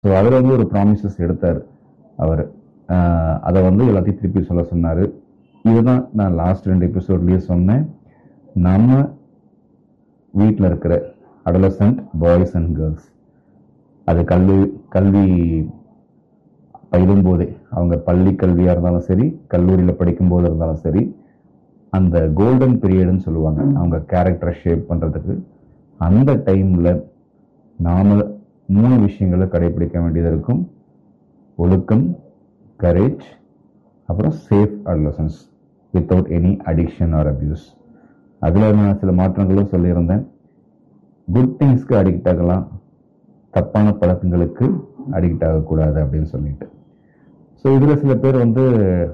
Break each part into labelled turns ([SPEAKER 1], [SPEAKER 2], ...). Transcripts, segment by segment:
[SPEAKER 1] so அதில் வந்து ஒரு ப்ராமிசஸ் எடுத்தார் அவர் அதை வந்து எல்லாத்தையும் திருப்பி சொல்ல சொன்னார் இதுதான் நான் லாஸ்ட் ரெண்டு எபிசோட்லேயே சொன்னேன் நம்ம வீட்டில் இருக்கிற அடலசன்ட் பாய்ஸ் அண்ட் கேர்ள்ஸ் அது கல்வி கல்வி பயிலும் போதே அவங்க பள்ளி கல்வியாக இருந்தாலும் சரி கல்லூரியில் படிக்கும் போது இருந்தாலும் சரி அந்த கோல்டன் பீரியட்னு சொல்லுவாங்க அவங்க கேரக்டரை ஷேப் பண்ணுறதுக்கு அந்த டைமில் நாம மூணு விஷயங்களை கடைபிடிக்க வேண்டியது இருக்கும் ஒழுக்கம் கரேஜ் அப்புறம் safe adolescence without any addiction or abuse அதில் நான் சில மாற்றங்களும் சொல்லியிருந்தேன் குட் திங்ஸ்க்கு அடிக்ட் ஆகலாம் தப்பான பழக்கங்களுக்கு அடிக்ட் ஆகக்கூடாது அப்படின்னு சொல்லிட்டு ஸோ இதில் சில பேர் வந்து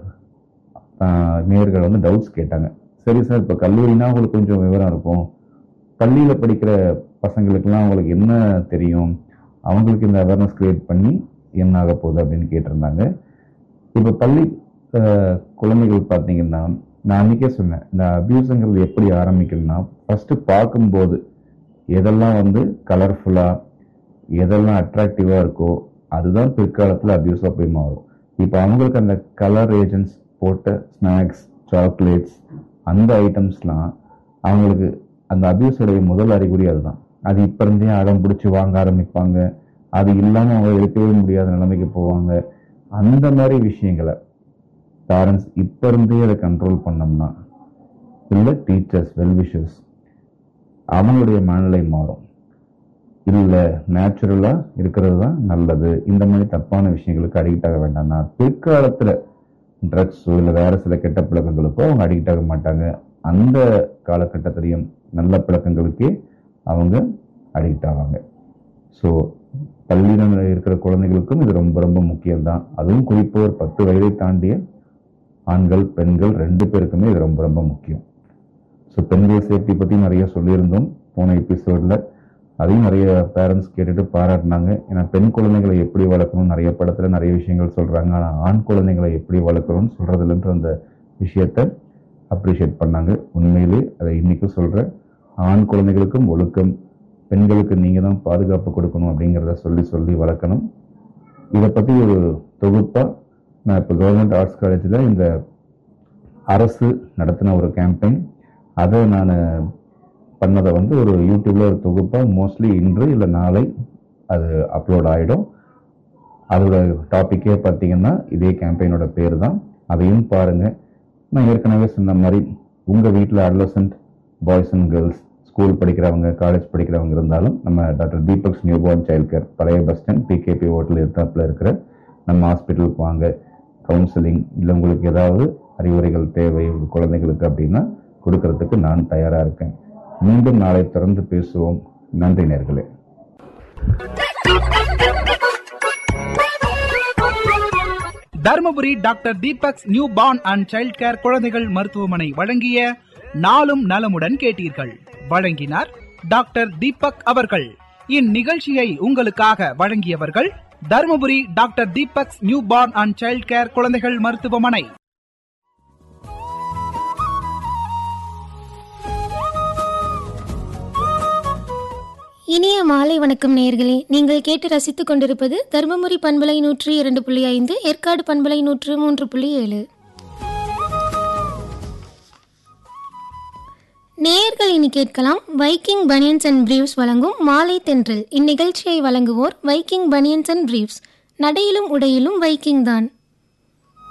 [SPEAKER 1] ஆஹ், நேயர்கள் வந்து டவுட்ஸ் கேட்டாங்க சரி சார் இப்போ கல்லூரினா உங்களுக்கு கொஞ்சம் விவரம் இருக்கும் பள்ளியில் படிக்கிற பசங்களுக்கெல்லாம் அவங்களுக்கு என்ன தெரியும் அவங்களுக்கு இந்த அவேர்னஸ் கிரியேட் பண்ணி என்ன ஆக போகுது அப்படின்னு கேட்டிருந்தாங்க இப்போ பள்ளி ஆஹ், குழந்தைகள் பார்த்தீங்கன்னா நான் அன்றைக்கே சொன்னேன் இந்த அபியூஸுங்கிறது எப்படி ஆரம்பிக்குதுன்னா ஃபஸ்ட்டு பார்க்கும்போது எதெல்லாம் வந்து கலர்ஃபுல்லாக எதெல்லாம் அட்ராக்டிவாக இருக்கோ அதுதான் பிற்காலத்தில் அபியூஸாக போய் மாறும் இப்போ அவங்களுக்கு அந்த கலர் ஏஜென்ட்ஸ் போட்ட ஸ்நாக்ஸ் சாக்லேட்ஸ் அந்த ஐட்டம்ஸ்லாம் அவங்களுக்கு அந்த அபியூஸோடைய முதல் அறிகுறி அதுதான் அது இப்போ இருந்தே அடம் பிடிச்சி வாங்க ஆரம்பிப்பாங்க அது இல்லாமல் அவங்க இருக்கவே முடியாத நிலைமைக்கு போவாங்க அந்த மாதிரி விஷயங்களை பேரண்ட்ஸ் இப்போ இருந்தே அதை கண்ட்ரோல் பண்ணோம்னா இல்லை டீச்சர்ஸ் வெல்விஷர்ஸ் அவங்களுடைய மனநிலை மாறும் இல்லை நேச்சுரலாக இருக்கிறது தான் நல்லது இந்த மாதிரி தப்பான விஷயங்களுக்கு அடிக்ட் ஆக வேண்டாம்னா பிற்காலத்தில் ட்ரக்ஸோ இல்லை வேற சில கெட்ட பழக்கங்களுக்கோ அவங்க அடிக்ட் ஆக மாட்டாங்க அந்த காலகட்டத்திலையும் நல்ல பழக்கங்களுக்கே அவங்க அடிக்ட் ஆவாங்க ஸோ பள்ளியில் இருக்கிற குழந்தைகளுக்கும் இது ரொம்ப ரொம்ப முக்கியம்தான் அதுவும் குறிப்பாக ஒரு பத்து வயதை தாண்டிய ஆண்கள் பெண்கள் ரெண்டு பேருக்குமே இது ரொம்ப ரொம்ப முக்கியம் ஸோ பெண்கள் சேஃப்டி பற்றி நிறைய சொல்லியிருந்தோம் போன எபிசோடில் அதையும் நிறைய பேரண்ட்ஸ் கேட்டுட்டு பாராட்டினாங்க ஏன்னா பெண் குழந்தைகளை எப்படி வளர்க்கணும் நிறைய படத்தில் நிறைய விஷயங்கள் சொல்கிறாங்க ஆனால் ஆண் குழந்தைகளை எப்படி வளர்க்கணும்னு சொல்கிறதுலன்ற அந்த விஷயத்த அப்ரிஷியேட் பண்ணாங்க உண்மையிலே அதை இன்றைக்கும் சொல்கிறேன் ஆண் குழந்தைகளுக்கும் ஒழுக்கம் பெண்களுக்கு நீங்கள் தான் பாதுகாப்பு கொடுக்கணும் அப்படிங்கிறத சொல்லி சொல்லி வளர்க்கணும் இதை பற்றி ஒரு தொகுப்பாக நான் இப்போ கவர்மெண்ட் ஆர்ட்ஸ் காலேஜில் இந்த அரசு நடத்தின ஒரு கேம்பெயின் அதை நான் பண்ணதை வந்து ஒரு யூடியூப்ல ஒரு தொகுப்பாக மோஸ்ட்லி இன்று இல்லை நாளை அது அப்லோட் ஆகிடும் அதோட டாப்பிக்கே பார்த்தீங்கன்னா இதே கேம்பெயினோட பேர் தான் அதையும் பாருங்கள் நான் ஏற்கனவே சொன்ன மாதிரி உங்கள் வீட்டில் adolescent boys and girls school படிக்கிறவங்க காலேஜ் படிக்கிறவங்க இருந்தாலும் நம்ம doctor Deepak's newborn child care பழைய பஸ் ஸ்டாண்ட் பிகேபி ஹோட்டல் எத்தாப்பில் இருக்கிற நம்ம ஹாஸ்பிட்டலுக்கு வாங்க கவுன்சிலிங் இல்லை உங்களுக்கு ஏதாவது அறிவுரைகள் தேவை உங்கள் குழந்தைகளுக்கு அப்படின்னா கொடுக்கறதுக்கு நான் தயாராக இருக்கேன் மீண்டும் நாளை தொடர்ந்து பேசுவோம் நன்றி நேர்களே
[SPEAKER 2] Dharmapuri doctor Deepak's newborn and child care குழந்தைகள் மருத்துவமனை வழங்கிய நாளும் நலமுடன் கேட்டீர்கள் வழங்கினார் டாக்டர் தீபக் அவர்கள் இந்நிகழ்ச்சியை உங்களுக்காக வழங்கியவர்கள் Dharmapuri doctor Deepak's newborn and child care குழந்தைகள் மருத்துவமனை
[SPEAKER 3] இனிய மாலை வணக்கம் நேயர்களே நீங்கள் கேட்டு ரசித்துக் கொண்டிருப்பது தருமபுரி பண்பலை நூற்றி இரண்டு புள்ளி ஐந்து ஏற்காடு பண்பலை நூற்று மூன்று புள்ளி ஏழு நேயர்கள் இனி கேட்கலாம் வைக்கிங் பனியன்ஸ் அண்ட் பிரீவ்ஸ் வழங்கும் மாலை தென்றல் இந்நிகழ்ச்சியை வழங்குவோர் வைக்கிங் பனியன்ஸ் அண்ட் பிரீவ்ஸ் நடையிலும் உடையிலும் வைக்கிங் தான்